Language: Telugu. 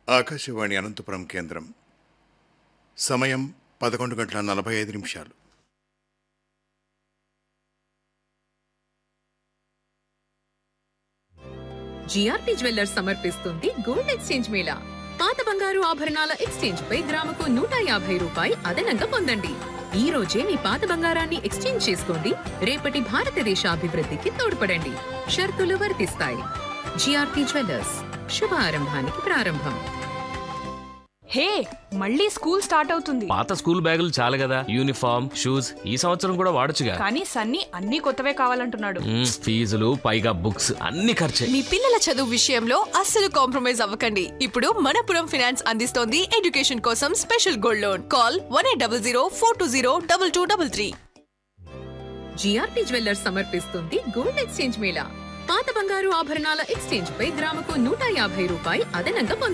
ఆకాశవాణి అనంతపురం కేంద్రం సమయం పదకొండు గంటల నలభై ఐదు నిమిషాలు జిఆర్పి జ్యువెల్లర్స్ సమర్పిస్తుంది గోల్డ్ ఎక్స్చేంజ్ మేళా పాత బంగారు ఆభరణాల ఎక్స్చేంజ్ పై గ్రాముకు నూట యాభై రూపాయి అదనంగా పొందండి ఈ రోజే మీ పాత బంగారాన్ని ఎక్స్చేంజ్ చేసుకోండి రేపటి భారతదేశ అభివృద్ధికి తోడ్పడండి షరతులు వర్తిస్తాయి జిఆర్పి జ్యువెల్లర్స్ శుభారంభానికి ప్రారంభం హే మళ్ళీ స్కూల్ స్టార్ట్ అవుతుంది పాత స్కూల్ బ్యాగులు చాలు కదా యూనిఫామ్ షూస్ ఈ సంవత్సరం కూడా వాడొచ్చుగా కానీ సన్నీ అన్ని కొత్తవే కావాలంటున్నాడు మ్మ్, ఫీజులు పైగా బుక్స్ అన్ని ఖర్చే మీ పిల్లల చదువు విషయంలో అస్సలు కాంప్రమైజ్ అవ్వకండి ఇప్పుడు మనపురం ఫినాన్స్ అందిస్తోంది ఎడ్యుకేషన్ కోసం special gold loan call one eight double zero four two zero double two double three GRP jewellers సమర్పిస్తుంది గోల్డ్ ఎక్స్చేంజ్ మేళా పాత బంగారు ఆభరణాల ఎక్స్చేంజ్ పై గ్రాముకు నూట యాభై రూపాయి అదనంగా పొందండి